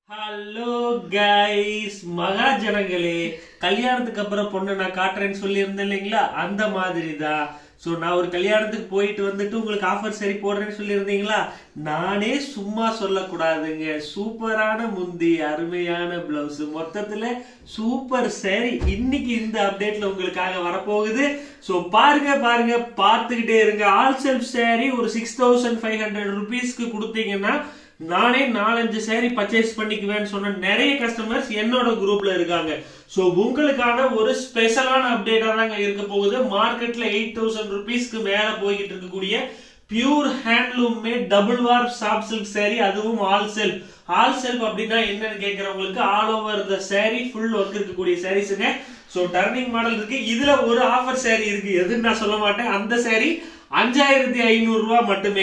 hello guys மகாஜனங்களே கல்யாணத்துக்கு அப்புறம் பொண்ணு நான் காட்டுறேன்னு சொல்லியிருந்தேன் இல்லைங்களா அந்த மாதிரி தான் ஸோ நான் ஒரு கல்யாணத்துக்கு போயிட்டு வந்துட்டு உங்களுக்கு ஆஃபர் சரி போடுறேன்னு சொல்லியிருந்தீங்களா நானே சும்மா சொல்லக்கூடாதுங்க சூப்பரான முந்தி அருமையான பிளவுஸ் மொத்தத்துல சூப்பர் சரி இன்னைக்கு இந்த அப்டேட்ல உங்களுக்காக வரப்போகுது ஸோ பாருங்க பாருங்க பார்த்துக்கிட்டே இருங்க ஆல் செல்ஃப் saree ஒரு சிக்ஸ் தௌசண்ட் ஃபைவ் ஹண்ட்ரட் ருபீஸ்க்கு கொடுத்தீங்கன்னா நானே நாலஞ்சு சேரீ பர்ச்சேஸ் பண்ணிக்குவேன்னு சொன்ன நிறைய கஸ்டமர்ஸ் என்னோட குரூப்ல இருக்காங்க சோ உங்களுக்கான ஒரு ஸ்பெஷலான அப்டேட்டா தாங்க இருக்க போகுது மார்க்கெட்ல எயிட் தௌசண்ட் ருபீஸ்க்கு மேல போய்கிட்டு இருக்கக்கூடிய pure handloom made double warp soft silk saree அதுவும் ஆல் செல்ஃப் ஆல் செல்ஃப் அப்படின்னா என்னன்னு கேட்கறவங்களுக்கு all over the saree full work இருக்கக்கூடிய சாரீஸுங்க ஸோ டர்னிங் மாடல் இருக்கு இதுல ஒரு ஆஃபர் saree இருக்கு எதுன்னு நான் சொல்ல மாட்டேன் அந்த saree அஞ்சாயிரத்தி ஐநூறு ரூபாய் மட்டுமே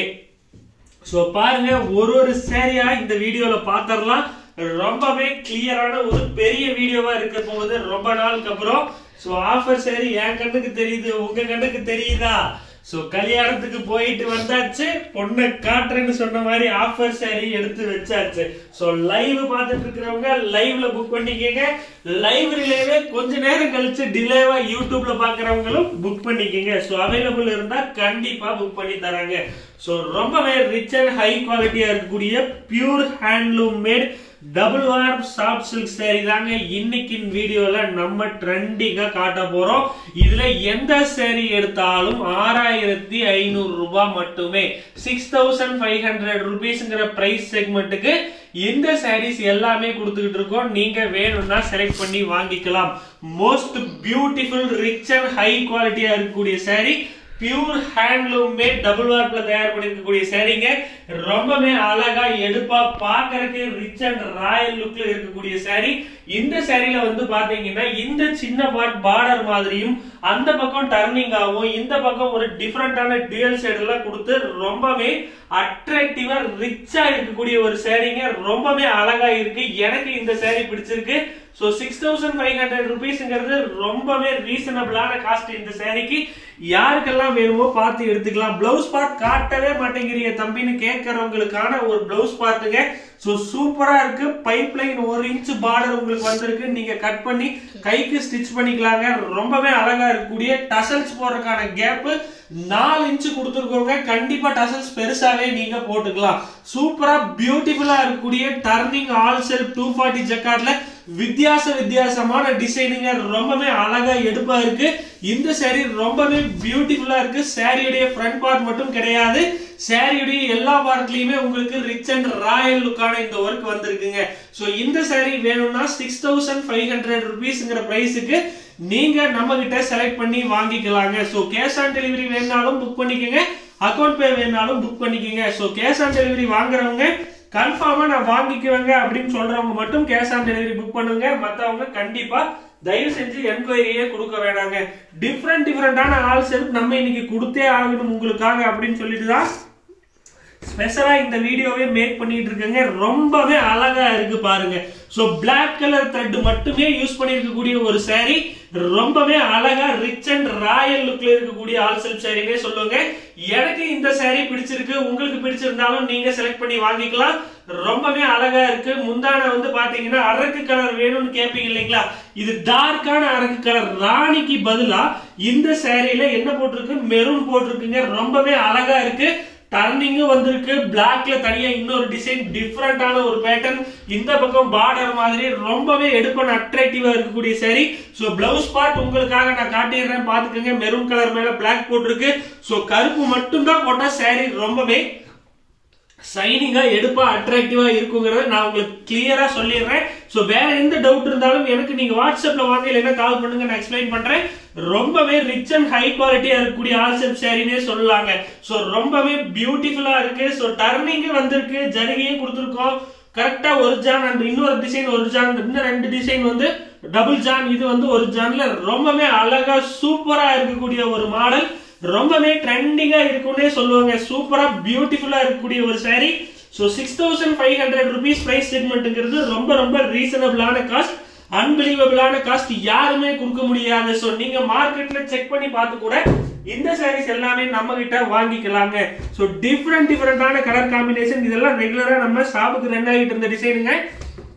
சோ பாருங்க ஒரு ஒரு சேரியா இந்த வீடியோல பாத்திரலாம் ரொம்பவே கிளியரான ஒரு பெரிய வீடியோவா இருக்க போகுது ரொம்ப நாளுக்கு அப்புறம் சோ ஆஃபர் சரி என் கண்ணுக்கு தெரியுது உங்க கண்ணுக்கு தெரியுதா சோ கல்யாணத்துக்கு போயிட்டு வந்தாச்சு பொண்ணை காட்டுறேன்னு சொன்ன மாதிரி ஆஃபர் சரி எடுத்து வச்சாச்சு சோ லைவ் பார்த்துட்டு இருக்கிறவங்க லைவ்ல புக் பண்ணிக்கங்க லைவ் ரிலேவே கொஞ்ச நேரம் கழிச்சு டிலேவா யூடியூப்ல பாக்குறவங்களும் புக் பண்ணிக்கங்க சோ அவைலபிள் இருந்தா கண்டிப்பா புக் பண்ணி தராங்க சோ ரொம்பவே ரிச் அண்ட் ஹை குவாலிட்டியா இருக்கக்கூடிய pure handloom made double warp soft silk saree தாங்க இன்னைக்கு வீடியோல நம்ம ட்ரெண்டிங்கா காட்ட போறோம் இதுல எந்த saree எடுத்தாலும் ஆறாயிரத்தி ஐநூறு ரூபாய் மட்டுமே சிக்ஸ் தௌசண்ட் ஃபைவ் ஹண்ட்ரட் ருபீஸ்ங்கிற பிரைஸ் செக்மெண்ட்டுக்கு இந்த sarees எல்லாமே கொடுத்துக்கிட்டு இருக்கோம் நீங்க வேணும்னா செலக்ட் பண்ணி வாங்கிக்கலாம் most beautiful rich and high குவாலிட்டியா இருக்கக்கூடிய saree pure handloom made double வார்ப்ல தயார் பண்ணிருக்கக்கூடிய சேரீங்க ரொம்பவே அழகா எடுப்பா பாக்குறதுக்கு ரிச் அண்ட் ராயல் லுக்ல இருக்கக்கூடிய saree இந்த சேரீல வந்து பாத்தீங்கன்னா இந்த சின்ன பார்ட் பார்டர் மாதிரியும் அந்த பக்கம் டர்னிங் ஆகும் இந்த பக்கம் ஒரு டிஃப்ரெண்டான டியூயல் ஷேட் எல்லாம் கொடுத்து ரொம்பவே அட்ராக்டிவா ரிச்சா இருக்கக்கூடிய ஒரு சேரீங்க ரொம்பவே அழகா இருக்கு எனக்கு இந்த saree பிடிச்சிருக்கு so six thousand five hundred ருபீஸ்ங்கிறது ரொம்பவே ரீசனபிளான காஸ்ட் இந்த சேரீக்கு யாருக்கெல்லாம் வேணுமோ பார்த்து எடுத்துக்கலாம் பிளவுஸ் பார்ட் காட்டவே மாட்டேங்கிறீங்க தம்பின்னு கேட்கறவங்களுக்கான ஒரு பிளவுஸ் பார்த்துங்க ஸோ சூப்பரா இருக்கு பைப் லைன் ஒரு இன்ச் பார்டர் உங்களுக்கு வந்திருக்கு நீங்க கட் பண்ணி கைக்கு ஸ்டிச் பண்ணிக்கலாங்க ரொம்பவே அழகா இருக்கக்கூடிய டசல்ஸ் போடுறதுக்கான கேப் நாலு இன்ச்சு கொடுத்துருக்கோங்க கண்டிப்பா டசல்ஸ் பெருசாவே நீங்க போட்டுக்கலாம் சூப்பரா பியூட்டிஃபுல்லா இருக்கக்கூடிய turning all self two forty ஜக்கார்ட்ல வித்தியாச வித்தியாசமான டிசைனுங்க ரொம்பவே அழகா எடுப்பா இருக்கு இந்த saree ரொம்பவே பியூட்டிஃபுல்லா இருக்கு சாரியுடைய ஃப்ரண்ட் பார்ட் மட்டும் கிடையாது சாரியுடைய எல்லா பார்ட்லயுமே உங்களுக்கு ரிச் அண்ட் ராயல் லுக்கான இந்த ஒர்க் வந்திருக்குங்க சோ இந்த saree வேணும்னா சிக்ஸ் தௌசண்ட் ஃபைவ் ஹண்ட்ரட் ருபீஸ்ங்கிற பிரைஸுக்கு நீங்க நம்ம கிட்ட செலக்ட் பண்ணி வாங்கிக்கலாங்க சோ கேஷ் ஆன் டெலிவரி வேணாலும் புக் பண்ணிக்கோங்க அக்கௌண்ட் பே வேணாலும் புக் பண்ணிக்கோங்க சோ கேஷ் ஆன் டெலிவரி வாங்குறவங்க கன்ஃபார்மா நான் வாங்கிக்குவேங்க அப்படின்னு சொல்றவங்க மட்டும் கேஷ் ஆன் டெலிவரி புக் பண்ணுங்க மத்தவங்க கண்டிப்பா தயவு செஞ்சு என்கொயரியே கொடுக்க வேணாங்க டிஃப்ரெண்ட் டிஃப்ரெண்டான ஆல் செல்ஃப் நம்ம இன்னைக்கு கொடுத்தே ஆகணும் உங்களுக்காக அப்படின்னு சொல்லிட்டு தான் ஸ்பெஷலா இந்த வீடியோவே மேக் பண்ணிட்டு இருக்கேங்க ரொம்பவே அழகா இருக்கு பாருங்க சோ Black கலர் த்ரெட் மட்டுமே யூஸ் பண்ணிருக்கக்கூடிய ஒரு saree ரொம்பவே அழகா ரிச் அண்ட் ராயல் லுக்ல இருக்கக்கூடிய ஆல் செல்ஃப் சாரினே சொல்லுங்க எனக்கு இந்த saree பிடிச்சிருக்கு உங்களுக்கு பிடிச்சிருந்தாலும் நீங்க செலக்ட் பண்ணி வாங்கிக்கலாம் ரொம்பவே அழகா இருக்கு முந்தான வந்து பாத்தீங்கன்னா அரக்கு கலர் வேணும்னு கேப்பீங்க இல்லைங்களா இது டார்க்கான அரக்கு கலர் ராணிக்கு பதிலா இந்த சாரியில என்ன போட்டிருக்கு மெரூன் போட்டிருக்குங்க ரொம்பவே அழகா இருக்கு டர்னிங்கும் வந்திருக்கு பிளாக்ல தனியா இன்னொரு டிசைன் டிஃப்ரெண்டான ஒரு பேட்டர்ன் இந்த பக்கம் பார்டர் மாதிரி ரொம்பவே எடுப்பன் அட்ராக்டிவா இருக்கக்கூடிய சரி சோ பிளவுஸ் பார்ட் உங்களுக்காக நான் காட்டிடுறேன் பாத்துக்கோங்க மெரூன் கலர் மேல பிளாக் போட்டிருக்கு சோ கருப்பு மட்டும் தான் போட்டா saree ரொம்பவே சைனிங்கா எடுப்பா அட்ராக்டிவா இருக்குங்கிறத நான் உங்களுக்கு கிளியரா சொல்லிடுறேன் சோ வேற எந்த டவுட் இருந்தாலும் எனக்கு நீங்க வாட்ஸ்அப்ல வாங்க இல்லைன்னா கால் பண்ணுங்க நான் எக்ஸ்பிளைன் பண்றேன் ரொம்பவே ரிச் அண்ட் ஹை குவாலிட்டியா இருக்கக்கூடிய ஆல்செப் சாரினே சொல்லலாங்க சோ ரொம்பவே பியூட்டிஃபுல்லா இருக்கு சோ டர்னிங் வந்திருக்கு ஜரிகையும் கொடுத்துருக்கோம் கரெக்டா ஒரு ஜான் அண்ட் இன்னொரு டிசைன் ஒரு ஜான் இன்னும் ரெண்டு டிசைன் வந்து டபுள் ஜான் இது வந்து ஒரு ஜான்ல ரொம்பவே அழகா சூப்பரா இருக்கக்கூடிய ஒரு மாடல் ரொம்பவே ட்ரெண்டிங்கா இருக்கும்னே சொல்லுவாங்க சூப்பரா பியூட்டிஃபுல்லா இருக்கக்கூடிய ஒரு saree so six thousand five hundred rupees price செக்மெண்ட்டுங்கிறது ரொம்ப ரொம்ப ரீசனபிளான காஸ்ட் அன்பிலீவபிளான காஸ்ட் யாருமே கொடுக்க முடியாது ஸோ நீங்க மார்க்கெட்ல செக் பண்ணி பார்த்து கூட இந்த சாரீஸ் எல்லாமே நம்ம கிட்ட வாங்கிக்கலாங்க ஸோ டிஃப்ரெண்ட் டிஃப்ரெண்டான கலர் காம்பினேஷன் இதெல்லாம் ரெகுலரா நம்ம ஷாப்புக்கு ரன் ஆகிட்டு இருந்த டிசைனுங்க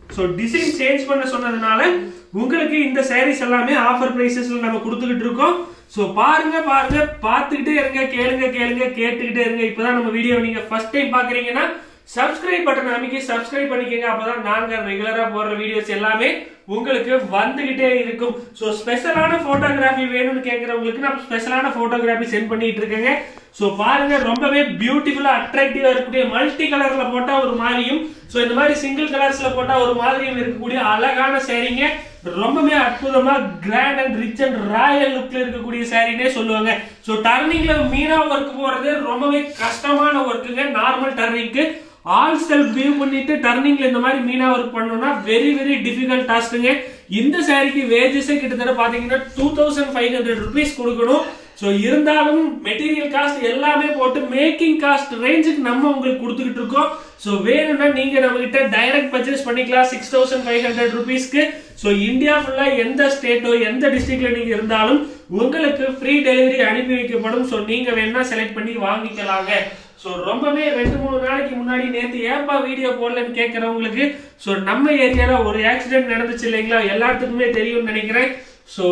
ஸோ டிசைன் சேஞ்ச் பண்ண சொன்னதுனால உங்களுக்கு இந்த சாரீஸ் எல்லாமே ஆஃபர் பிரைசஸ்ல நம்ம கொடுத்துக்கிட்டு இருக்கோம் ஸோ பாருங்க பாருங்க பார்த்துக்கிட்டே இருங்க கேளுங்க கேளுங்க கேட்டுக்கிட்டே இருங்க இப்பதான் நம்ம வீடியோ நீங்க ஃபர்ஸ்ட் டைம் பாக்குறீங்கன்னா சப்ஸ்கிரைப் பட்டன் அமைக்கி சப்ஸ்கிரைப் பண்ணிக்கங்க அப்பதான் நாங்க ரெகுலரா போடுற வீடியோஸ் எல்லாமே உங்களுக்கு வந்துகிட்டே இருக்கும் ஸோ ஸ்பெஷலான போட்டோகிராஃபி வேணும்னு கேட்கறவங்களுக்கு நான் ஸ்பெஷலான போட்டோகிராஃபி சென்ட் பண்ணிட்டு இருக்கேங்க ஸோ பாருங்க ரொம்பவே பியூட்டிஃபுல்லா அட்ராக்டிவா இருக்கக்கூடிய மல்டி கலர்ல போட்டா ஒரு மாதிரியும் ஸோ இந்த மாதிரி சிங்கிள் கலர்ஸ்ல போட்டா ஒரு மாதிரியும் இருக்கக்கூடிய அழகான சேரீங்க ரொம்பவே அற்புதமா grand and rich and royal லுக்ல இருக்கக்கூடிய சாரினே சொல்லுவாங்க ஸோ டர்னிங்ல மீனா ஒர்க் போறது ரொம்பவே கஷ்டமான ஒர்க்குங்க நார்மல் டர்னிங்க்கு ஆல் ஸ்டெல் வியூ பண்ணிட்டு டர்னிங்ல இந்த மாதிரி மீனா ஒர்க் பண்ணணும்னா வெரி வெரி டிஃபிகல்ட் டாஸ்க்குங்க இந்த சாரிக்கு வேஜஸே கிட்டத்தட்ட பாத்தீங்கன்னா two thousand five hundred rupees கொடுக்கணும் ஸோ இருந்தாலும் மெட்டீரியல் காஸ்ட் எல்லாமே போட்டு மேக்கிங் காஸ்ட் ரேஞ்சுக்கு நம்ம உங்களுக்கு கொடுத்துக்கிட்டு இருக்கோம் ஸோ வேணும்னா நீங்க நம்ம கிட்ட டைரக்ட் பர்ச்சேஸ் பண்ணிக்கலாம் சிக்ஸ் தௌசண்ட் ஃபைவ் ஹண்ட்ரட் ருபீஸ்க்கு ஸோ இந்தியா ஃபுல்லா எந்த ஸ்டேட்டோ எந்த டிஸ்ட்ரிக்ட்ல நீங்க இருந்தாலும் உங்களுக்கு ஃப்ரீ டெலிவரி அனுப்பி வைக்கப்படும் ஸோ நீங்க வேணா செலக்ட் பண்ணி வாங்கிக்கலாங்க ஸோ ரொம்பவே ரெண்டு மூணு நாளைக்கு முன்னாடி நேற்று ஏன்பா வீடியோ போடலன்னு கேட்குறவங்களுக்கு ஸோ நம்ம ஏரியாவில் ஒரு ஆக்சிடென்ட் நடந்துச்சு இல்லைங்களா எல்லாத்துக்குமே தெரியும்னு நினைக்கிறேன் ஸோ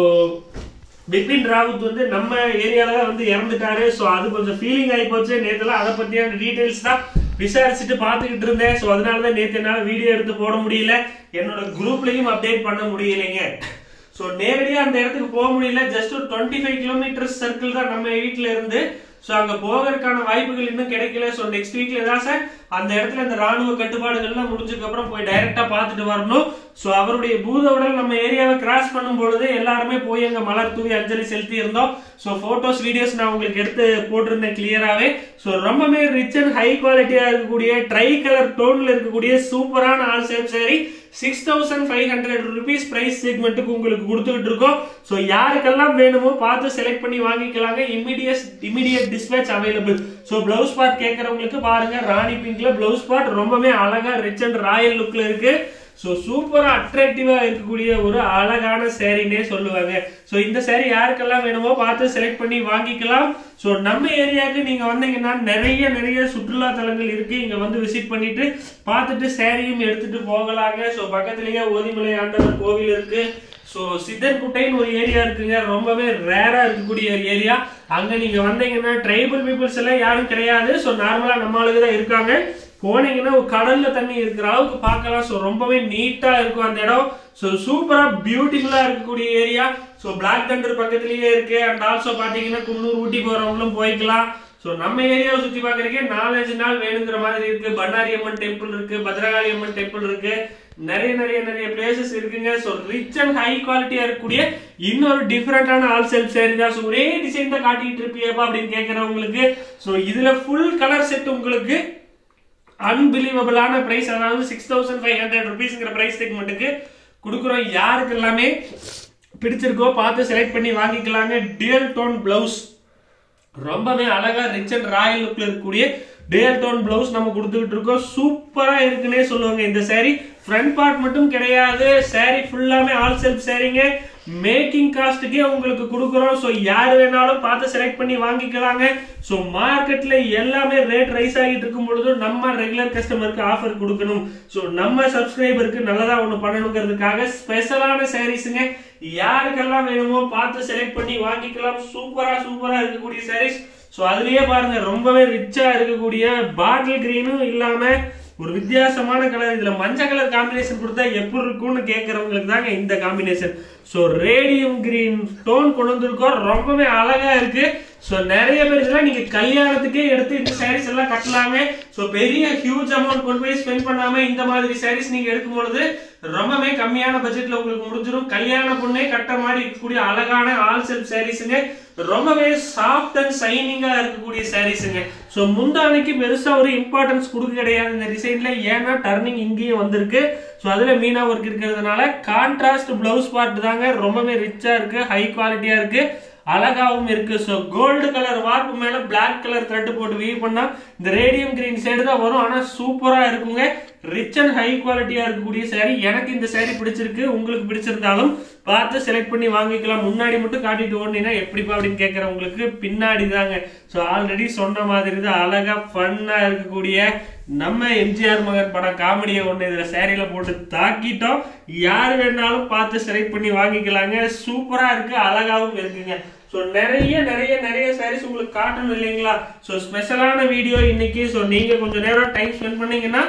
பிபின் ராவத் வந்து நம்ம ஏரியால தான் வந்து இறந்துட்டாரு ஸோ அது கொஞ்சம் ஃபீலிங் ஆகி போச்சு நேற்றுலாம் அதை பற்றியான டீட்டெயில்ஸ் தான் விசாரிச்சுட்டு பார்த்துக்கிட்டு இருந்தேன் ஸோ அதனால தான் நேற்று என்னால் வீடியோ எடுத்து போட முடியல என்னோட குரூப்லையும் அப்டேட் பண்ண முடியலைங்க ஸோ நேரடியாக அந்த இடத்துக்கு போக முடியல ஜஸ்ட் ஒரு டுவெண்ட்டி ஃபைவ் கிலோமீட்டர்ஸ் சர்க்கிள் தான் நம்ம வீட்டில் இருந்து ஸோ அங்கே போகிறதுக்கான வாய்ப்புகள் இன்னும் கிடைக்கல ஸோ நெக்ஸ்ட் வீக்ல தான் சார் அந்த இடத்துல இந்த ராணுவ கட்டுப்பாடுகள்லாம் முடிஞ்சதுக்கு அப்புறம் போய் டைரக்டா பார்த்துட்டு வரணும் ஸோ அவருடைய பூத உடல் நம்ம ஏரியாவை கிராஸ் பண்ணும் பொழுது எல்லாருமே போய் அங்கே மலர் தூவி அஞ்சலி செலுத்தி இருந்தோம் ஸோ போட்டோஸ் வீடியோஸ் நான் உங்களுக்கு எடுத்து போட்டிருந்தேன் கிளியராகவே ஸோ ரொம்பவே ரிச் அண்ட் ஹை குவாலிட்டியா இருக்கக்கூடிய ட்ரை கலர் டோன்ல இருக்கக்கூடிய சூப்பரான all same saree six thousand five hundred rupees price செக்மெண்ட்டுக்கு உங்களுக்கு கொடுத்துக்கிட்டு இருக்கோம் ஸோ யாருக்கெல்லாம் வேணுமோ பார்த்து செலக்ட் பண்ணி வாங்கிக்கலாங்க immediate immediate dispatch available so blouse part கேட்கறவங்களுக்கு பாருங்க ராணி பிங்க்ல பிளவுஸ் பார்ட் ரொம்பவே அழகா ரிச் அண்ட் ராயல் லுக்ல இருக்கு ஸோ சூப்பரா அட்ராக்டிவா இருக்கக்கூடிய ஒரு அழகான சேரீனே சொல்லுவாங்க ஸோ இந்த சேரீ யாருக்கெல்லாம் வேணுமோ பார்த்து செலக்ட் பண்ணி வாங்கிக்கலாம் ஸோ நம்ம ஏரியாவுக்கு நீங்க வந்தீங்கன்னா நிறைய நிறைய சுற்றுலா தலங்கள் இருக்கு இங்க வந்து விசிட் பண்ணிட்டு பார்த்துட்டு சேரீயும் எடுத்துட்டு போகலாங்க ஸோ பக்கத்துலயே ஓதிமலை ஆண்டவர் கோவில் இருக்கு ஸோ சித்தர்குட்டைன்னு ஒரு ஏரியா இருக்குங்க ரொம்பவே ரேரா இருக்கக்கூடிய ஒரு ஏரியா அங்க நீங்க வந்தீங்கன்னா ட்ரைபல் பீப்புள்ஸ் எல்லாம் யாரும் கிடையாது ஸோ நார்மலா நம்ம ஆளுங்க தான் இருக்காங்க போனீங்கன்னா ஒரு கடல்ல தண்ணி இருக்கிற அளவுக்கு பார்க்கலாம் ஸோ ரொம்பவே நீட்டா இருக்கும் அந்த இடம் ஸோ சூப்பரா பியூட்டிஃபுல்லா இருக்கக்கூடிய ஏரியா ஸோ பிளாக் தண்டர் பக்கத்துலயே இருக்கு அண்ட் ஆல்சோ பாத்தீங்கன்னா குன்னூர் ஊட்டி போறவங்களும் போய்க்கலாம் ஸோ நம்ம ஏரியாவை சுத்தி பார்க்கறதுக்கே நாலஞ்சு நாள் வேணுங்கிற மாதிரி இருக்கு பண்ணாரி அம்மன் டெம்பிள் இருக்கு பத்ரகாளி அம்மன் டெம்பிள் இருக்கு நிறைய நிறைய நிறைய பிளேசஸ் இருக்குங்க ஸோ ரிச் அண்ட் ஹை குவாலிட்டியா இருக்கக்கூடிய இன்னொரு டிஃப்ரெண்டான ஆல் செல்ஃப் சேரீ தான் ஸோ ஒரே டிசைன் தான் காட்டிட்டு இருப்பியப்பா அப்படின்னு கேட்கறவங்களுக்கு ஸோ இதுல ஃபுல் கலர் செட் உங்களுக்கு அன்பிலீவபிளான பிரைஸ் அதாவது சிக்ஸ் தௌசண்ட் ஃபைவ் ஹண்ட்ரட் ருபீஸ்ங்கிற பிரைஸ் செக்மெண்ட்டுக்கு கொடுக்குறோம் யாருக்கு எல்லாமே பிடிச்சிருக்கோ பார்த்து செலக்ட் பண்ணி வாங்கிக்கலாங்க டியல் டோன் பிளவுஸ் ரொம்பவே அழகா ரிச் அண்ட் ராயல் லுக்ல இருக்கக்கூடிய டேல் டோன் பிளவுஸ் நம்ம கொடுத்துக்கிட்டு இருக்கோம் சூப்பரா இருக்குன்னே சொல்லுவாங்க இந்த saree ஃப்ரண்ட் பார்ட் மட்டும் கிடையாது saree ஃபுல்லாமே ஆல் செல்ஃப் சாரீங்க மேக்கிங் காஸ்ட்டுக்கே உங்களுக்கு கொடுக்குறோம் ஸோ யார் வேணாலும் பார்த்து செலக்ட் பண்ணி வாங்கிக்கலாங்க ஸோ மார்க்கெட்ல எல்லாமே ரேட் ரைஸ் ஆகிட்டு இருக்கும் பொழுது நம்ம ரெகுலர் கஸ்டமருக்கு ஆஃபர் கொடுக்கணும் ஸோ நம்ம சப்ஸ்கிரைபருக்கு நல்லதா ஒன்று பண்ணணுங்கிறதுக்காக ஸ்பெஷலான சாரீஸுங்க யாருக்கெல்லாம் வேணுமோ பார்த்து செலக்ட் பண்ணி வாங்கிக்கலாம் சூப்பரா சூப்பரா இருக்கக்கூடிய சாரீஸ் ஸோ அதுலயே பாருங்க ரொம்பவே ரிச்சா இருக்கக்கூடிய பாட்டில் கிரீனும் இல்லாம ஒரு வித்தியாசமான கலர் இதுல மஞ்சள் கலர் காம்பினேஷன் கொடுத்தா எப்படி இருக்கும்னு கேட்கறவங்களுக்கு தாங்க இந்த combination so radium green tone கொண்டு வந்திருக்கோம் ரொம்பவே அழகா இருக்கு ஸோ நிறைய பேர் இதெல்லாம் நீங்க கல்யாணத்துக்கே எடுத்து இந்த சாரீஸ் எல்லாம் கட்டலாங்க ஸோ பெரிய ஹியூஜ் அமௌண்ட் கொண்டு போய் ஸ்பெண்ட் பண்ணாம இந்த மாதிரி சாரீஸ் நீங்க எடுக்கும் பொழுது ரொம்பவே கம்மியான பட்ஜெட்ல உங்களுக்கு முடிஞ்சிடும் கல்யாண பொண்ணே கட்ட மாதிரி இருக்கக்கூடிய அழகான ஆல் செல்ஃப் சாரீஸுங்க ரொம்பவே சாஃப்ட் அண்ட் ஷைனிங்கா இருக்கக்கூடிய சாரீஸுங்க ஸோ முந்தானைக்கு பெருசா ஒரு இம்பார்ட்டன்ஸ் கொடுக்க கிடையாது இந்த டிசைன்ல ஏன்னா டர்னிங் இங்கேயும் வந்திருக்கு ஸோ அதுல மீனா ஒர்க் இருக்கிறதுனால கான்ட்ராஸ்ட் பிளவுஸ் பார்ட் தாங்க ரொம்பவே ரிச்சா இருக்கு ஹை குவாலிட்டியா இருக்கு அழகாவும் இருக்கு ஸோ கோல்டு கலர் வார்ப்பு மேல பிளாக் கலர் த்ரெட் போட்டு வீவ் பண்ணா இந்த ரேடியம் கிரீன் சைடு தான் வரும் ஆனா சூப்பரா இருக்குங்க ரிச் அண்ட் ஹை குவாலிட்டியா இருக்கக்கூடிய saree எனக்கு இந்த saree பிடிச்சிருக்கு உங்களுக்கு பிடிச்சிருந்தாலும் பார்த்து செலக்ட் பண்ணி வாங்கிக்கலாம் முன்னாடி மட்டும் காட்டிட்டு ஓடினா எப்படிப்பா அப்படின்னு கேட்கறவங்களுக்கு பின்னாடி தாங்க ஸோ ஆல்ரெடி சொன்ன மாதிரி தான் அழகா ஃபன்னா இருக்கக்கூடிய நம்ம எம்ஜிஆர் மகன் படம் காமெடியை ஒன்று இதில் சேரீல போட்டு தாக்கிட்டோம் யார் வேணாலும் பார்த்து செலக்ட் பண்ணி வாங்கிக்கலாங்க சூப்பரா இருக்கு அழகாவும் இருக்குங்க ஸோ நிறைய நிறைய நிறைய சாரீஸ் உங்களுக்கு காட்டணும் இல்லைங்களா ஸோ ஸ்பெஷலான வீடியோ இன்னைக்கு ஸோ நீங்க கொஞ்சம் நேரம் டைம் ஸ்பெண்ட் பண்ணீங்கன்னா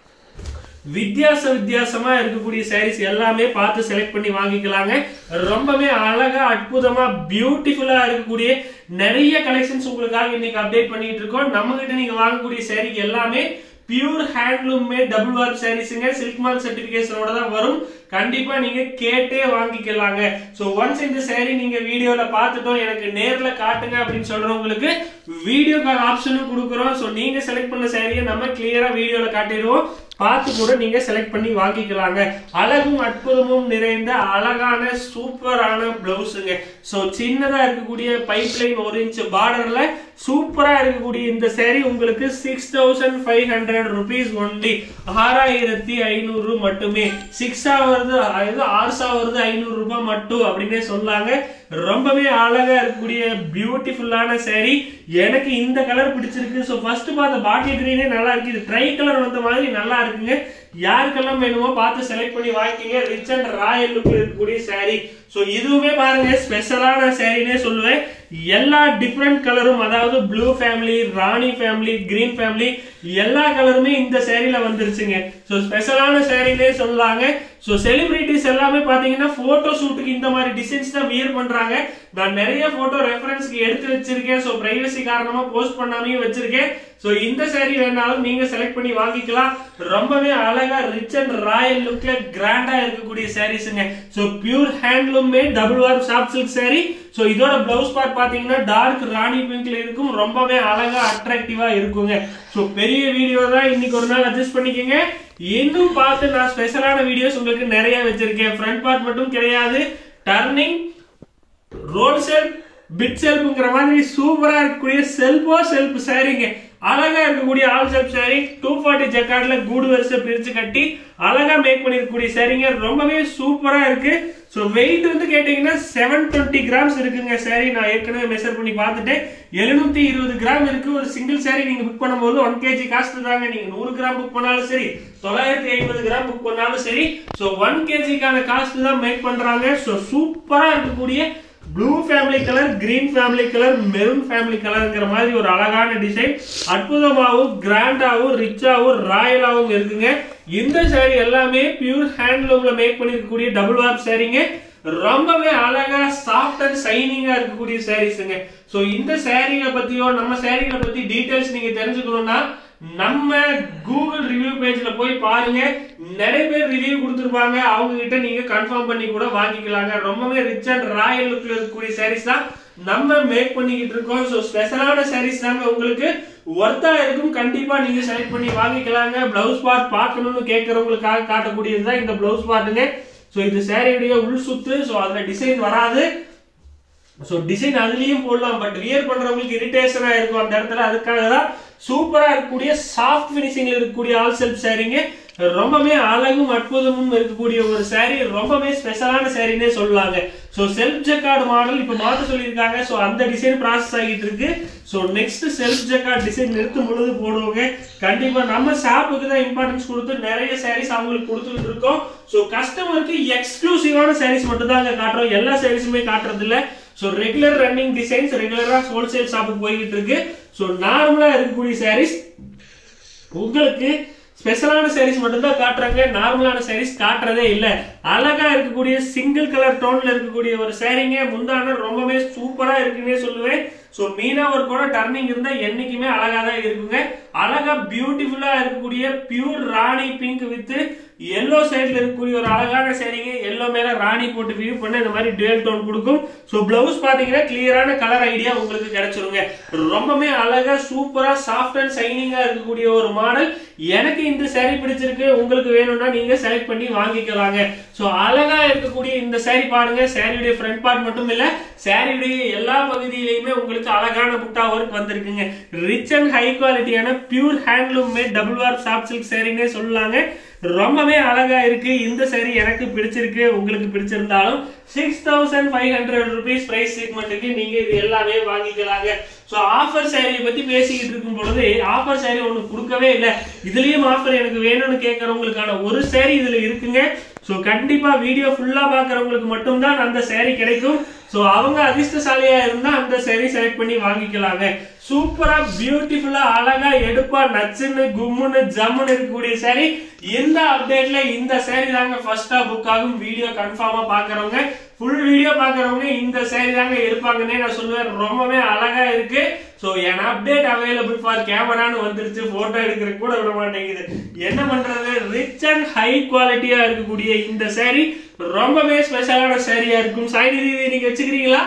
வித்தியாச வித்தியாசமா இருக்கக்கூடிய சாரீஸ் எல்லாமே பார்த்து செலக்ட் பண்ணி வாங்கிக்கலாங்க ரொம்பவே அழகா அற்புதமா பியூட்டிஃபுல்லா இருக்கக்கூடிய நிறைய கலெக்ஷன்ஸ் உங்களுக்காக இன்னைக்கு அப்டேட் பண்ணிட்டு இருக்கோம் நம்ம கிட்ட நீங்க வாங்கக்கூடிய சாரீ எல்லாமே pure handloom made double warp சாரீஸுங்க சில்க் மார்க் சர்டிபிகேஷனோட தான் வரும் கண்டிப்பா நீங்க கேட்டே வாங்கிக்கலாங்க சோ ஒன்ஸ் இந்த saree நீங்க வீடியோல பார்த்துட்டோம் எனக்கு நேர்ல காட்டுங்க அப்படின்னு சொல்றவங்களுக்கு வீடியோ கால் ஆப்ஷனும் கொடுக்குறோம் சோ நீங்க செலக்ட் பண்ண சாரியை நம்ம கிளியரா வீடியோல காட்டிடுவோம் பார்த்து கூட நீங்க செலக்ட் பண்ணி வாங்கிக்கலாங்க அழகும் அற்புதமும் நிறைந்த அழகான சூப்பரான பிளவுஸுங்க சோ சின்னதா இருக்கக்கூடிய பைப்லைன் ஒரு இன்ச் பார்டர்ல சூப்பரா இருக்கக்கூடிய இந்த saree உங்களுக்கு six thousand five hundred rupees only ஆறாயிரத்தி ஐநூறு மட்டுமே சிக்ஸா வருது அது ஆறுசா வருது ஐநூறு ரூபாய் மட்டும் அப்படின்னே சொல்லாங்க ரொம்பவே அழகா இருக்கக்கூடிய பியூட்டிஃபுல்லான saree எனக்கு இந்த கலர் பிடிச்சிருக்கு ஸோ ஃபர்ஸ்ட் பார்த்த பாட்டில் கிரீனே நல்லா இருக்கு இது ட்ரை கலர் வந்த மாதிரி நல்லா இருக்குங்க யாருக்கெல்லாம் வேணுமோ பார்த்து செலக்ட் பண்ணி வாங்கிக்கங்க ரிச் அண்ட் ராயல் லுக்ல இருக்கக்கூடிய saree ஸோ இதுவுமே பாருங்க ஸ்பெஷலான சாரினே சொல்லுவேன் எல்லா டிஃப்ரெண்ட் கலரும் அதாவது ப்ளூ ஃபேமிலி ராணி ஃபேமிலி கிரீன் ஃபேமிலி எல்லா கலருமே இந்த சேரீல வந்துருச்சுங்க ஸோ ஸ்பெஷலான சேரீனே சொல்லலாங்க ஸோ செலிபிரிட்டிஸ் எல்லாமே பார்த்தீங்கன்னா ஃபோட்டோ ஷூட்டுக்கு இந்த மாதிரி டிசைன்ஸ் தான் வியர் பண்றாங்க நான் நிறைய ஃபோட்டோ ரெஃபரன்ஸ்க்கு எடுத்து வச்சிருக்கேன் ஸோ பிரைவசி காரணமா போஸ்ட் பண்ணாமையும் வச்சிருக்கேன் ஸோ இந்த saree வேணாலும் நீங்க செலக்ட் பண்ணி வாங்கிக்கலாம் ரொம்பவே அழகா ரிச் அண்ட் ராயல் லுக்ல கிராண்டா இருக்கக்கூடிய சாரீஸுங்க so pure handloom made double warp soft silk saree so இதோட பிளவுஸ் பார்ட் பாத்தீங்கன்னா டார்க் ராணி பிங்க்ல இருக்கும் ரொம்பவே அழகா அட்ராக்டிவா இருக்குங்க ஸோ பெரிய வீடியோ தான் இன்னைக்கு ஒரு நாள் அட்ஜஸ்ட் பண்ணிக்கோங்க இன்னும் பார்த்து நான் ஸ்பெஷலான வீடியோஸ் உங்களுக்கு நிறைய வச்சிருக்கேன் ஃப்ரண்ட் பார்ட் மட்டும் கிடையாது டர்னிங் ரோல் செல்ஃப் பிட் செல்ஃப்ங்கிற மாதிரி சூப்பரா இருக்கக்கூடிய செல்ஃபோ செல்ஃப் சாரீங்க அழகா இருக்கக்கூடிய all self saree two forty ஜக்கார்ட்ல கூடு வரிசை பிரிச்சு கட்டி அழகா மேக் பண்ணிருக்கக்கூடிய சாரீங்க ரொம்பவே சூப்பரா இருக்கு ஸோ வெயிட் வந்து கேட்டீங்கன்னா செவன் டுவெண்ட்டி கிராம்ஸ் இருக்குங்க சாரி நான் ஏற்கனவே மெஷர் பண்ணி பார்த்துட்டேன் எழுநூத்தி இருபது கிராம் இருக்கு ஒரு சிங்கிள் சாரி நீங்க புக் பண்ணும்போது ஒன் கேஜி காஸ்ட் தாங்க நீங்க நூறு கிராம் புக் பண்ணாலும் சரி தொள்ளாயிரத்தி ஐம்பது கிராம் புக் பண்ணாலும் சரி ஸோ ஒன் கேஜிக்கான காஸ்ட் தான் மேக் பண்றாங்க ஸோ சூப்பரா இருக்கக்கூடிய blue family colour green family colour maroon family கலர்ங்கிற மாதிரி ஒரு அழகான டிசைன் அற்புதமாகவும் கிராண்டாகவும் ரிச்சாகவும் ராயலாகவும் இருக்குங்க இந்த saree எல்லாமே பியூர் ஹேண்ட்லூம்ல மேக் பண்ணிருக்கக்கூடிய டபுள் வார்ப் சாரீங்க ரொம்பவே அழகா சாஃப்ட் அண்ட் சைனிங்கா இருக்கக்கூடிய சாரீஸுங்க ஸோ இந்த சாரீகளை பத்தியோ நம்ம சாரீகளை பத்தி டீடைல்ஸ் நீங்க தெரிஞ்சுக்கணும்னா நம்ம கூகுள் ரிவ்யூ பேஜ்ல போய் பாருங்க நிறைய பேர் ரிவ்யூ கொடுத்துருப்பாங்க அவங்க கிட்ட நீங்க கன்ஃபார்ம் பண்ணி கூட வாங்கிக்கலாங்க ரொம்பவே ரிச் அண்ட் ராயல் லுக்ல இருக்கக்கூடிய சாரீஸ் தான் நம்ம மேக் பண்ணிக்கிட்டு இருக்கோம் ஸோ ஸ்பெஷலான சாரீஸ் தாங்க உங்களுக்கு ஒர்த்தா இருக்கும் கண்டிப்பா நீங்க செலக்ட் பண்ணி வாங்கிக்கலாங்க பிளவுஸ் பார்ட் பார்க்கணும்னு கேட்கறவங்களுக்காக காட்டக்கூடியது தான் இந்த பிளவுஸ் பார்ட்டுங்க ஸோ இது சாரியுடைய உள் சுத்து ஸோ அதுல டிசைன் வராது ஸோ டிசைன் அதுலயும் போடலாம் பட் வியர் பண்றவங்களுக்கு இரிட்டேஷனா இருக்கும் அந்த இடத்துல அதுக்காக தான் சூப்பரா இருக்கக்கூடிய சாஃப்ட் பினிஷிங்ல இருக்கக்கூடிய ஆல் செல்ஃப் சாரீங்க ரொம்பவே அழகும் அற்புதமும் இருக்கக்கூடிய ஒரு saree ரொம்பவே ஸ்பெஷலான சாரின்னே சொல்லலாங்க ஸோ செல்ஃப் ஜக்கார்டு மாடல் இப்போ மாற்ற சொல்லியிருக்காங்க ஸோ அந்த டிசைன் ப்ராசஸ் ஆகிட்டு இருக்கு so next self jacquard design நிறுத்தும் பொழுது போடுவோங்க கண்டிப்பா நம்ம ஷாப்புக்கு தான் இம்பார்ட்டன்ஸ் கொடுத்து நிறைய சாரீஸ் அவங்களுக்கு கொடுத்துட்டு இருக்கோம் ஸோ கஸ்டமருக்கு எக்ஸ்க்ளூசிவான சாரீஸ் மட்டும் தான் காட்டுறோம் எல்லா சாரீஸுமே காட்டுறது இல்ல ஸோ ரெகுலர் ரன்னிங் டிசைன்ஸ் ரெகுலரா ஹோல்சேல் ஷாப்புக்கு போய்கிட்டு இருக்கு ஸோ நார்மலா இருக்கக்கூடிய சாரீஸ் உங்களுக்கு ஸ்பெஷலான சாரீஸ் மட்டும்தான் காட்டுறாங்க நார்மலான சாரீஸ் காட்டுறதே இல்ல அழகா இருக்கக்கூடிய சிங்கிள் கலர் டோன்ல இருக்கக்கூடிய ஒரு சாரீங்க முந்தான ரொம்பவே சூப்பரா இருக்குன்னே சொல்லுவேன் ஸோ மீனா ஒர்க்கோட டர்னிங் இருந்தா என்னைக்குமே அழகா தான் இருக்குங்க அழகா பியூட்டிஃபுல்லா இருக்கக்கூடிய pure rani pink with yellow சைடுல இருக்கக்கூடிய ஒரு அழகான சேரீங்க எல்லோ மேல ராணி போட்டு வியூ பண்ண இந்த மாதிரி டுவெல் டோன் கொடுக்கும் ஸோ பிளவுஸ் பாத்தீங்கன்னா கிளியரான கலர் ஐடியா உங்களுக்கு கிடைச்சிருங்க ரொம்பவே அழகா சூப்பரா சாஃப்ட் அண்ட் சைனிங்கா இருக்கக்கூடிய ஒரு மாடல் எனக்கு இந்த saree பிடிச்சிருக்கு உங்களுக்கு வேணும்னா நீங்க செலக்ட் பண்ணி வாங்கிக்கலாங்க ஸோ அழகா இருக்கக்கூடிய இந்த saree பாருங்க சாரியுடைய ஃப்ரண்ட் பார்ட் மட்டும் இல்ல சாரியுடைய எல்லா பகுதியிலையுமே உங்களுக்கு அழகான புட்டா ஒர்க் வந்திருக்குங்க ரிச் அண்ட் ஹை குவாலிட்டியான pure handloom made double warp soft silk சாரின்னே சொல்லலாங்க ரொம்பவே அழகா இருக்கு இந்த saree எனக்கு பிடிச்சிருக்கு உங்களுக்கு பிடிச்சிருந்தாலும் six thousand five hundred rupees price செக்மெண்ட்டுக்கு நீங்க இது எல்லாமே வாங்கிக்கலாங்க ஸோ ஆஃபர் சாரியை பத்தி பேசிக்கிட்டு இருக்கும் பொழுது ஆஃபர் சாரி ஒன்று கொடுக்கவே இல்லை இதுலயும் ஆஃபர் எனக்கு வேணும்னு கேட்கறவங்களுக்கான ஒரு சாரி இதுல இருக்குங்க ஸோ கண்டிப்பா வீடியோ ஃபுல்லா பாக்குறவங்களுக்கு மட்டும்தான் அந்த saree கிடைக்கும் ஸோ அவங்க அதிர்ஷ்டசாலியா இருந்தா அந்த saree செலக்ட் பண்ணி வாங்கிக்கலாங்க சூப்பரா பியூட்டிஃபுல்லா அழகா எடுப்பா நச்சுன்னு கும்முன்னு ஜம்முன்னு இருக்கக்கூடிய saree இந்த அப்டேட்ல இந்த saree தாங்க ஃபர்ஸ்டா புக் ஆகும் வீடியோ கன்ஃபார்மா பாக்குறவங்க ஃபுல் வீடியோ பாக்குறவங்க இந்த saree தாங்க எடுப்பாங்கன்னே நான் சொல்லுவேன் ரொம்பவே அழகா இருக்கு ஸோ என் அப்டேட் அவைலபிள் ஃபார் கேமரான்னு வந்துருச்சு போட்டோ எடுக்கிறதுக்கு கூட விட மாட்டேங்குது என்ன பண்றது ரிச் அண்ட் ஹை குவாலிட்டியா இருக்கக்கூடிய இந்த saree ரொம்பவே ஸ்பெஷலான சாரியா இருக்கும் சாய் நிதி இதை நீங்க வச்சுக்கிறீங்களா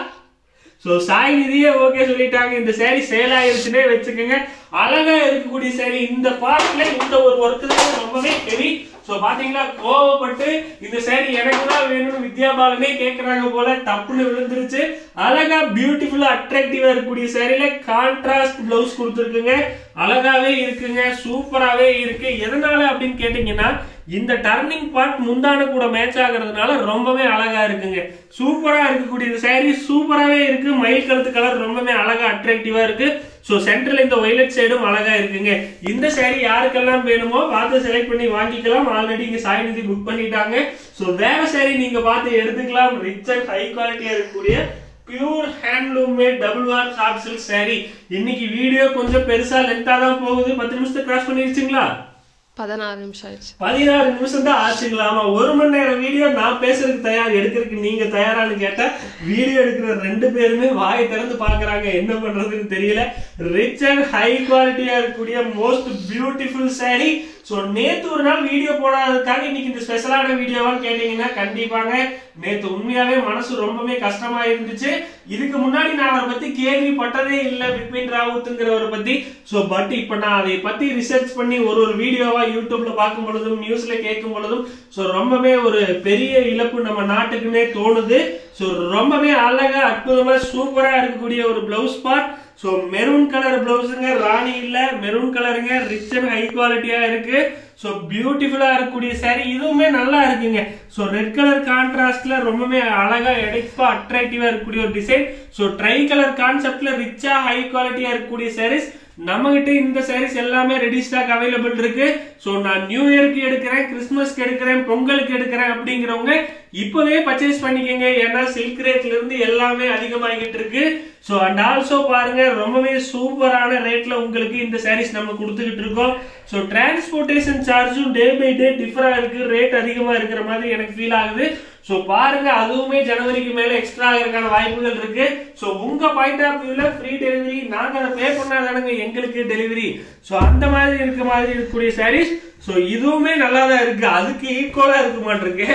ஸோ சாய் நிதியே ஓகே சொல்லிட்டாங்க இந்த saree சேல் ஆயிருச்சுன்னே வச்சுக்கோங்க அழகா இருக்கக்கூடிய saree இந்த பார்ட்ல இந்த ஒரு ஒர்க்கு தான் ரொம்பவே ஹெவி ஸோ பாத்தீங்களா கோவப்பட்டு இந்த saree எனக்கு தான் வேணும்னு வித்யாபாலனே கேட்கறாங்க போல தப்புன்னு விழுந்துருச்சு அழகா பியூட்டிஃபுல்லா அட்ராக்டிவா இருக்கக்கூடிய சேரீல கான்ட்ராஸ்ட் பிளவுஸ் கொடுத்துருக்குங்க அழகாவே இருக்குங்க சூப்பராவே இருக்கு எதனால அப்படின்னு கேட்டீங்கன்னா இந்த டர்னிங் பார்ட் முந்தான கூட மேட்ச் ஆகுறதுனால ரொம்பவே அழகா இருக்குங்க சூப்பரா இருக்கக்கூடிய இந்த saree சூப்பராவே இருக்கு மயில் கழுத்து கலர் ரொம்பவே அழகா அட்ராக்டிவா இருக்கு ஸோ சென்டர்ல இந்த ஒய்லட் சைடும் அழகா இருக்குங்க இந்த saree யாருக்கெல்லாம் வேணுமோ பார்த்து செலக்ட் பண்ணி வாங்கிக்கலாம் ஆல்ரெடி இங்க சாய்நிதி புக் பண்ணிட்டாங்க ஸோ வேற saree நீங்க பார்த்து எடுத்துக்கலாம் ரிச் அண்ட் ஹை குவாலிட்டியா இருக்கக்கூடிய pure handloom made double warp soft silk saree இன்னைக்கு வீடியோ கொஞ்சம் பெருசா லென்த்தா தான் போகுது பத்து நிமிஷத்தை கிராஸ் பண்ணிருச்சுங்களா பதினாறு நிமிஷம் ஆயிடுச்சு பதினாறு நிமிஷம் தான் ஆச்சுங்களாமா ஒரு மணி நேரம் வீடியோ நான் பேசுறதுக்கு தயார் எடுக்கிறதுக்கு நீங்க தயாரான்னு கேட்டா வீடியோ எடுக்கிற ரெண்டு பேருமே வாயை திறந்து பாக்குறாங்க என்ன பண்றதுன்னு தெரியல ரிச் அண்ட் ஹை குவாலிட்டியா இருக்கக்கூடிய மோஸ்ட் பியூட்டிஃபுல் saree ஸோ நேத்து ஒரு நாள் வீடியோ போடாததுக்காக இன்னைக்கு இந்த ஸ்பெஷலான வீடியோவான்னு கேட்டீங்கன்னா கண்டிப்பாங்க நேத்து உண்மையாவே மனசு ரொம்பவே கஷ்டமா இருந்துச்சு இதுக்கு முன்னாடி நான் அவரை பத்தி கேள்விப்பட்டதே இல்ல பிபின் ராவுத்துங்கிறவரை பத்தி ஸோ பட் இப்ப நான் அதை பத்தி ரிசர்ச் பண்ணி ஒரு ஒரு வீடியோவா யூடியூப்ல பார்க்கும் பொழுதும் நியூஸ்ல கேட்கும் பொழுதும் ஸோ ரொம்பவே ஒரு பெரிய இழப்பு நம்ம நாட்டுக்குன்னே தோணுது ஸோ ரொம்பவே அழகா அற்புதமா சூப்பரா இருக்கக்கூடிய ஒரு blouse part so maroon colour பிளவுஸுங்க ராணி இல்ல மெரூன் கலருங்க ரிச் அண்ட் ஹை குவாலிட்டியா இருக்கு ஸோ பியூட்டிஃபுல்லா இருக்கக்கூடிய saree இதுவுமே நல்லா இருக்குங்க ஸோ ரெட் கலர் கான்ட்ராஸ்ட்ல ரொம்பவே அழகா எடைப்பா அட்ராக்டிவா இருக்கக்கூடிய ஒரு டிசைன் ஸோ ட்ரை கலர் கான்செப்ட்ல ரிச்சா ஹை குவாலிட்டியா இருக்கக்கூடிய sarees நம்ம கிட்ட இந்த sarees எல்லாமே ரெடி ஸ்டாக் அவைலபிள் இருக்கு ஸோ நான் நியூ இயர்க்கு எடுக்கிறேன் கிறிஸ்மஸ்க்கு எடுக்கிறேன் பொங்கலுக்கு எடுக்கிறேன் அப்படிங்கிறவங்க இப்பவே பர்ச்சேஸ் பண்ணிக்கங்க ஏன்னா சில்க் ரேட்ல இருந்து எல்லாமே அதிகமாகிட்டு இருக்கு ஸோ அண்ட் ஆல்சோ பாருங்க ரொம்பவே சூப்பரான ரேட்ல உங்களுக்கு இந்த sarees நம்ம கொடுத்துக்கிட்டு இருக்கோம் ஸோ டிரான்ஸ்போர்ட்டேஷன் சார்ஜும் டே பை டே டிஃபரா இருக்கு ரேட் அதிகமா இருக்கிற மாதிரி எனக்கு ஃபீல் ஆகுது ஸோ பாருங்க அதுவுமே ஜனவரிக்கு மேல எக்ஸ்ட்ரா ஆகிறதுக்கான வாய்ப்புகள் இருக்கு ஸோ உங்க பாயிண்ட் ஆஃப் வியூல ஃப்ரீ டெலிவரி நாங்க அதை பே பண்ணாதானுங்க எங்களுக்கு டெலிவரி ஸோ அந்த மாதிரி இருக்க மாதிரி இருக்கக்கூடிய sarees ஸோ இதுவுமே நல்லா தான் இருக்கு அதுக்கு ஈக்குவலா இருக்க மாட்டிருக்கு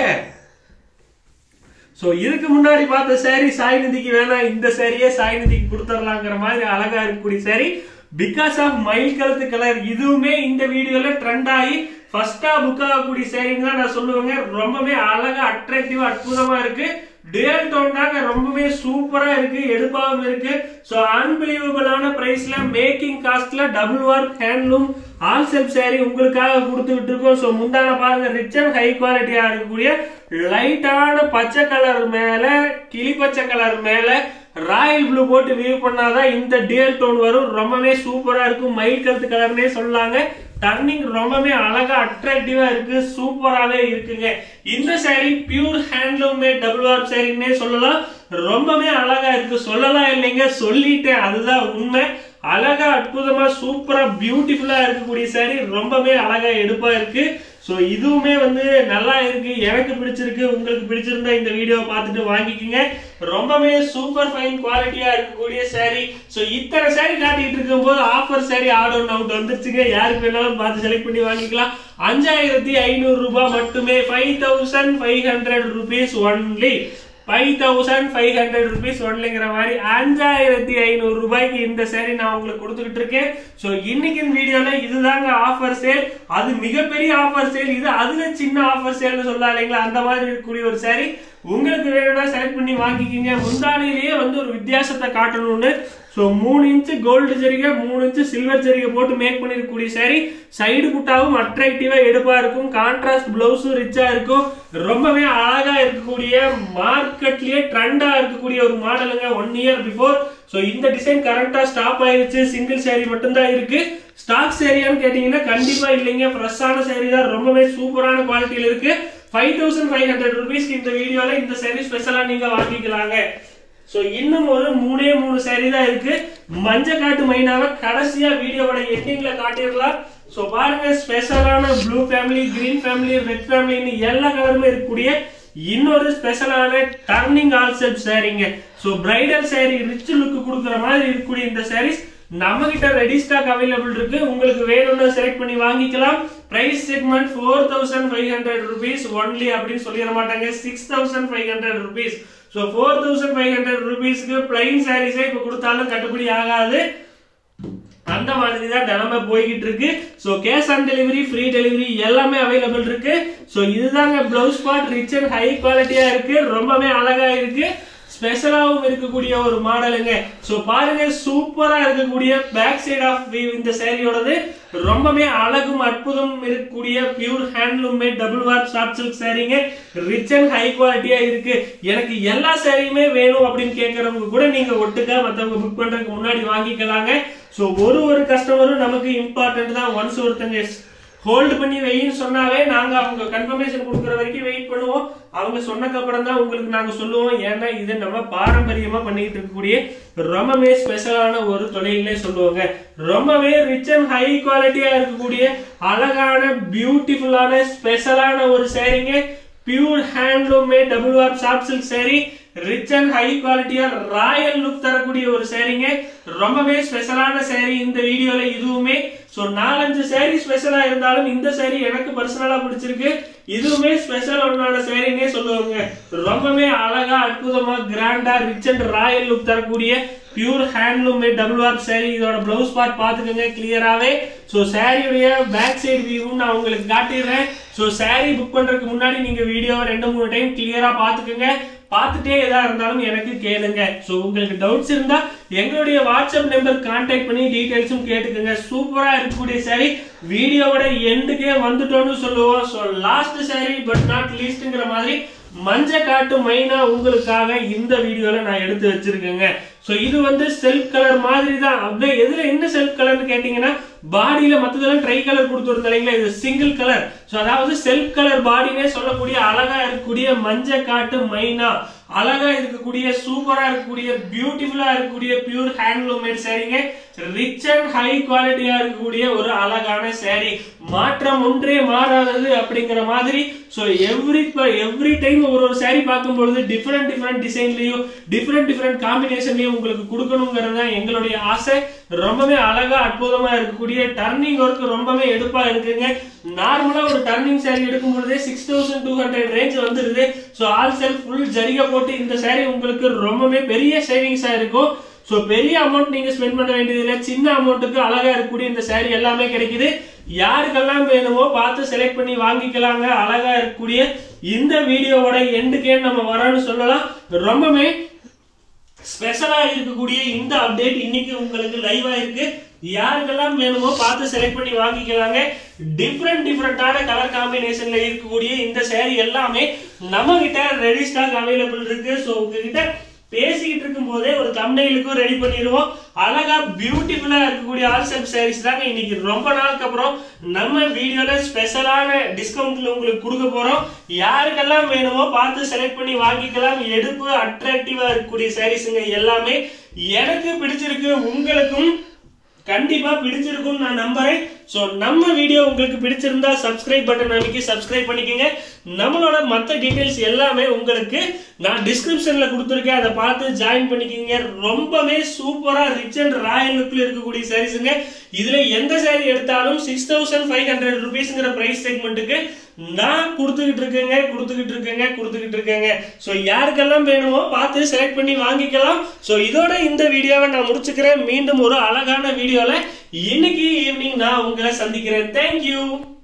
சோ இதுக்கு முன்னாடி பார்த்த saree சாய் நிதிக்கு வேணாம் இந்த சாரியே சாய் நிதிக்கு கொடுத்துடலாங்கிற மாதிரி அழகா இருக்கக்கூடிய saree பிகாஸ் ஆஃப் மயில் கழுத்து கலர் இதுவுமே இந்த வீடியோல ட்ரெண்ட் ஆகி ஃபர்ஸ்டா புக் ஆகக்கூடிய சேரீங்க தான் நான் சொல்லுவேங்க ரொம்பவே அழகா அட்ராக்டிவா அற்புதமா இருக்கு டேல் டோன் தாங்க ரொம்பவே சூப்பரா இருக்கு எடுப்பாவும் இருக்கு சோ அன்பிலீவபிளான பிரைஸ்ல மேக்கிங் காஸ்ட்ல double work handloom all self saree உங்களுக்காக கொடுத்துக்கிட்டு இருக்கோம் சோ முந்தான பாருங்க ரிச் அண்ட் ஹை குவாலிட்டியா இருக்கக்கூடிய லைட்டான பச்சை கலர் மேல கிளி பச்சை கலர் மேல ராயல் ப்ளூ போட்டு வியூ பண்ணாதான் இந்த டியல் டோன் வரும் ரொம்பவே சூப்பரா இருக்கும் மயில் கருத்து கலர்னே சொல்லாங்க டர்னிங் ரொம்பவே அழகா அட்ராக்டிவா இருக்கு சூப்பராவே இருக்குங்க இந்த saree pure handloom made double warp சாரின்னே சொல்லலாம் ரொம்பவே அழகா இருக்கு சொல்லலாம் இல்லைங்க சொல்லிட்டேன் அதுதான் உண்மை அழகா அற்புதமா சூப்பரா பியூட்டிஃபுல்லா இருக்கக்கூடிய saree ரொம்பவே அழகா எடுப்பா இருக்கு ஸோ இதுவுமே வந்து நல்லா இருக்கு எனக்கு பிடிச்சிருக்கு உங்களுக்கு பிடிச்சிருந்தா இந்த வீடியோ பார்த்துட்டு வாங்கிக்கோங்க ரொம்பவே சூப்பர் ஃபைன் குவாலிட்டியா இருக்கக்கூடிய saree ஸோ இத்தனை saree காட்டிட்டு இருக்கும்போது offer saree odd one out வந்துருச்சுங்க யாருக்கு வேணாலும் பார்த்து செலக்ட் பண்ணி வாங்கிக்கலாம் அஞ்சாயிரத்தி ஐநூறு ரூபாய் மட்டுமே five thousand five hundred rupees only five thousand five hundred rupees ஒன்லிங்கிற மாதிரி அஞ்சாயிரத்தி ஐநூறு ரூபாய்க்கு இந்த சேரீ நான் உங்களுக்கு கொடுத்துக்கிட்டு இருக்கேன் ஸோ இன்னைக்கு வீடியோல இதுதாங்க ஆஃபர் சேல் அது மிகப்பெரிய ஆஃபர் சேல் இது அதுல சின்ன ஆஃபர் சேல்னு சொல்லலாம் இல்லைங்களா அந்த மாதிரி இருக்கக்கூடிய ஒரு saree உங்களுக்கு வேணும்னா செலக்ட் பண்ணி வாங்கிக்கிங்க முந்தானிலேயே வந்து ஒரு வித்தியாசத்தை காட்டணும்னு ஸோ மூணு இன்ச்சு கோல்டு ஜரிகை மூணு இன்ச்சு சில்வர் ஜரிகை போட்டு மேக் பண்ணிருக்கக்கூடிய saree சைடு புட்டாவும் அட்ராக்டிவா எடுப்பா இருக்கும் கான்ட்ராஸ்ட் பிளவுஸும் ரிச்சா இருக்கும் ரொம்பவே அழகா இருக்கக்கூடிய மார்க்கெட்லயே ட்ரெண்டா இருக்கக்கூடிய ஒரு மாடலுங்க ஒன் இயர் பிஃபோர் ஸோ இந்த டிசைன் கரண்டா ஸ்டாப் ஆயிருச்சு சிங்கிள் saree மட்டும்தான் இருக்கு ஸ்டாக் சேரியான்னு கேட்டீங்கன்னா கண்டிப்பா இல்லைங்க ஃப்ரெஷ்ஷான saree தான் ரொம்பவே சூப்பரான குவாலிட்டியில இருக்கு ஃபைவ் தௌசண்ட் ஃபைவ் ஹண்ட்ரட் ருபீஸ்க்கு இந்த வீடியோல இந்த saree ஸ்பெஷலா நீங்க வாங்கிக்கலாங்க சோ இன்னும் ஒரு மூணே மூணு saree தான் இருக்கு மஞ்ச காட்டு மைனாவை கடைசியா வீடியோவோட எண்டிங்ல காட்டிடலாம் சோ பாருங்க ஸ்பெஷலான blue family green family red ஃபேமிலின்னு எல்லா கலருமே இருக்கக்கூடிய இன்னொரு ஸ்பெஷலான டர்னிங் ஆல் செட் சாரீங்க so bridal saree rich look கொடுக்குற மாதிரி இருக்கக்கூடிய இந்த sarees நம்ம கிட்ட ரெடி ஸ்டாக் அவைலபிள் இருக்கு உங்களுக்கு வேணும்னு செலக்ட் பண்ணி வாங்கிக்கலாம் price segment four thousand five hundred rupees only அப்படின்னு சொல்லிட மாட்டாங்க six thousand five hundred rupees so four thousand five hundred ருபீஸ்க்கு பிளைன் சாரீஸே இப்போ கொடுத்தாலும் கட்டுப்படி ஆகாது அந்த மாதிரி தான் நிலைமை போய்கிட்டு இருக்கு so cash on delivery free delivery எல்லாமே அவைலபிள் இருக்கு ஸோ இதுதாங்க blouse part rich and high குவாலிட்டியா இருக்கு ரொம்பவே அழகா இருக்கு ஸ்பெஷலாகவும் இருக்கக்கூடிய ஒரு மாடலுங்க ஸோ பாருங்க சூப்பரா இருக்கக்கூடிய பேக் சைடு ஆஃப் வியூ இந்த சேரீயோடது ரொம்பவே அழகும் அற்புதம் இருக்கக்கூடிய pure handloom made double warp soft silk சாரீங்க ரிச் அண்ட் ஹை குவாலிட்டியா இருக்கு எனக்கு எல்லா சாரியுமே வேணும் அப்படின்னு கேட்கறவங்க கூட நீங்க ஒட்டுக்கா மத்தவங்க புக் பண்றதுக்கு முன்னாடி வாங்கிக்கலாங்க ஸோ ஒரு ஒரு கஸ்டமரும் நமக்கு இம்பார்ட்டன்ட் தான் ஒன்ஸ் ஒருத்தங்க ஹோல்டு பண்ணி வெயின்னு சொன்னாவே நாங்க அவங்க கன்ஃபர்மேஷன் கொடுக்குற வரைக்கும் வெயிட் பண்ணுவோம் அவங்க சொன்னதுக்கு அப்புறம் தான் உங்களுக்கு நாங்க சொல்லுவோம் ஏன்னா இது நம்ம பாரம்பரியமா பண்ணிட்டு இருக்கக்கூடிய ரொம்பவே ஸ்பெஷலான ஒரு தொழில்னே சொல்லுவாங்க ரொம்பவே ரிச் அண்ட் ஹை குவாலிட்டியா இருக்கக்கூடிய அழகான பியூட்டிஃபுல்லான ஸ்பெஷலான ஒரு சேரீங்க pure handloom made double warp soft silk saree rich and high குவாலிட்டியா ராயல் லுக் தரக்கூடிய ஒரு சேரீங்க ரொம்பவே ஸ்பெஷலான சேரீ இந்த வீடியோல இதுவுமே சோ நாலஞ்சு சேரீ ஸ்பெஷலா இருந்தாலும் இந்த சேரீ எனக்கு பர்சனலா பிடிச்சிருக்கு இதுவுமே ஸ்பெஷல் ஒன்னான சேரீனே சொல்லுவாங்க ரொம்பவே அழகா அற்புதமா கிராண்டா ரிச் அண்ட் ராயல் லுக் தரக்கூடிய pure handloom made double warp saree இதோட பிளவுஸ் பார்ட் பாத்துக்கோங்க கிளியராவே சோ சாரியுடைய பேக் சைடு வியூ நான் உங்களுக்கு காட்டிடுறேன் சோ சாரி புக் பண்றதுக்கு முன்னாடி நீங்க வீடியோ ரெண்டு மூணு டைம் கிளியரா பாத்துக்கோங்க பார்த்துட்டே எதா இருந்தாலும் எனக்கு கேளுங்க ஸோ உங்களுக்கு டவுட்ஸ் இருந்தா எங்களுடைய வாட்ஸ்அப் நம்பர் கான்டாக்ட் பண்ணி டீடைல்ஸும் கேட்டுக்கோங்க சூப்பரா இருக்கக்கூடிய சாரி வீடியோவோட எண்டுக்கே வந்துட்டோம்னு சொல்லுவோம் so last saree but not லீஸ்ட்ங்கிற மாதிரி மஞ்ச காட்டு மைனா உங்களுக்காக இந்த வீடியோல நான் எடுத்து வச்சிருக்கேங்க ஸோ இது வந்து செல்ஃப் கலர் மாதிரி தான் அப்படியே எதுல என்ன செல்ஃப் கலர்னு கேட்டீங்கன்னா பாடியில மத்ததெல்லாம் ட்ரை கலர் கொடுத்துருந்தோம் இல்லைங்களா இது சிங்கிள் கலர் ஸோ அதாவது செல்ஃப் கலர் பாடினே சொல்லக்கூடிய அழகா இருக்கக்கூடிய மஞ்ச காட்டு மைனா அழகா இருக்கக்கூடிய சூப்பரா இருக்கக்கூடிய பியூட்டிஃபுல்லா இருக்கக்கூடிய பியூர் ஹேண்ட்லூம் மேட் சாரீங்க ரிச் அண்ட் ஹை குவாலிட்டியா இருக்கக்கூடிய ஒரு அழகான சாரி மாற்றம் ஒன்றே மாறாதது அப்படிங்கிற மாதிரி ஸோ எவ்ரி எவ்ரி டைம் ஒரு ஒரு சாரி பார்க்கும் பொழுது டிஃப்ரெண்ட் டிஃப்ரெண்ட் டிசைன்லயும் டிஃப்ரெண்ட் டிஃப்ரெண்ட் காம்பினேஷன்லயும் உங்களுக்கு கொடுக்கணுங்கிறது தான் எங்களுடைய ஆசை ரொம்பவே அழகா அற்புதமா இருக்கக்கூடிய டர்னிங் ஒர்க் ரொம்பவே எடுப்பா இருக்குங்க நார்மலா ஒரு டர்னிங் சாரி எடுக்கும் பொழுதே six thousand two hundred range வந்துருது ஸோ ஆல் செல் ஃபுல் ஜரிகை போட்டு இந்த சாரி உங்களுக்கு ரொம்பவே பெரிய சேவிங்ஸா இருக்கும் ஸோ பெரிய அமௌண்ட் நீங்க ஸ்பெண்ட் பண்ண வேண்டியது இல்லை சின்ன அமௌண்ட்டுக்கு அழகா இருக்கக்கூடிய இந்த சாரி எல்லாமே கிடைக்குது யாருக்கெல்லாம் வேணுமோ பார்த்து செலக்ட் பண்ணி வாங்கிக்கலாங்க அழகா இருக்கக்கூடிய இந்த வீடியோவோட எண்டுக்கே நம்ம வரோம்னு சொல்லலாம் ரொம்பவே ஸ்பெஷலா இருக்கக்கூடிய இந்த அப்டேட் இன்னைக்கு உங்களுக்கு லைவா இருக்கு யாருக்கெல்லாம் வேணுமோ பார்த்து செலக்ட் பண்ணி வாங்கிக்கலாங்க டிஃப்ரெண்ட் டிஃப்ரெண்டான கலர் காம்பினேஷன்ல இருக்கக்கூடிய இந்த சேரீ எல்லாமே நம்ம கிட்ட ரெடி ஸ்டாக் அவைலபிள் இருக்கு ஸோ உங்ககிட்ட பேசிக்கிட்டு இருக்கும் போதே ஒரு தம்னைலுக்கும் ரெடி பண்ணிடுவோம் அழகா பியூட்டிஃபுல்லா இருக்கக்கூடிய ஆல் செல்ஃப் சாரீஸ் தாங்க இன்னைக்கு ரொம்ப நாளுக்கு அப்புறம் நம்ம வீடியோல ஸ்பெஷலான டிஸ்கவுண்ட்ல உங்களுக்கு கொடுக்க போறோம் யாருக்கெல்லாம் வேணுமோ பார்த்து செலக்ட் பண்ணி வாங்கிக்கலாம் எடுப்பு அட்ராக்டிவா இருக்கக்கூடிய சாரீஸுங்க எல்லாமே எனக்கு பிடிச்சிருக்கு உங்களுக்கும் கண்டிப்பா பிடிச்சிருக்கும் நான் நம்புறேன் ஸோ நம்ம வீடியோ உங்களுக்கு பிடிச்சிருந்தா சப்ஸ்கிரைப் பட்டன் அமைக்கி சப்ஸ்கிரைப் பண்ணிக்கோங்க நம்மளோட மற்ற டீடைல்ஸ் எல்லாமே உங்களுக்கு நான் டிஸ்கிரிப்ஷன்ல கொடுத்துருக்கேன் அதை பார்த்து ஜாயின் பண்ணிக்கோங்க ரொம்பவே சூப்பரா ரிச் அண்ட் ராயல் லுக்ல இருக்கக்கூடிய சாரீஸுங்க இதுல எந்த சாரி எடுத்தாலும் சிக்ஸ் தௌசண்ட் ஃபைவ் ஹண்ட்ரட் ருபீஸ்ங்கிற பிரைஸ் செக்மெண்ட்டுக்கு நான் கொடுத்துக்கிட்டு இருக்கேங்க கொடுத்துக்கிட்டு இருக்கேங்க கொடுத்துக்கிட்டு இருக்கேங்க ஸோ யாருக்கெல்லாம் வேணுமோ பார்த்து செலக்ட் பண்ணி வாங்கிக்கலாம் ஸோ இதோட இந்த வீடியோவை நான் முடிச்சுக்கிறேன் மீண்டும் ஒரு அழகான வீடியோல இன்னைக்கு ஈவினிங் நான் உங்களை சந்திக்கிறேன் தேங்க்யூ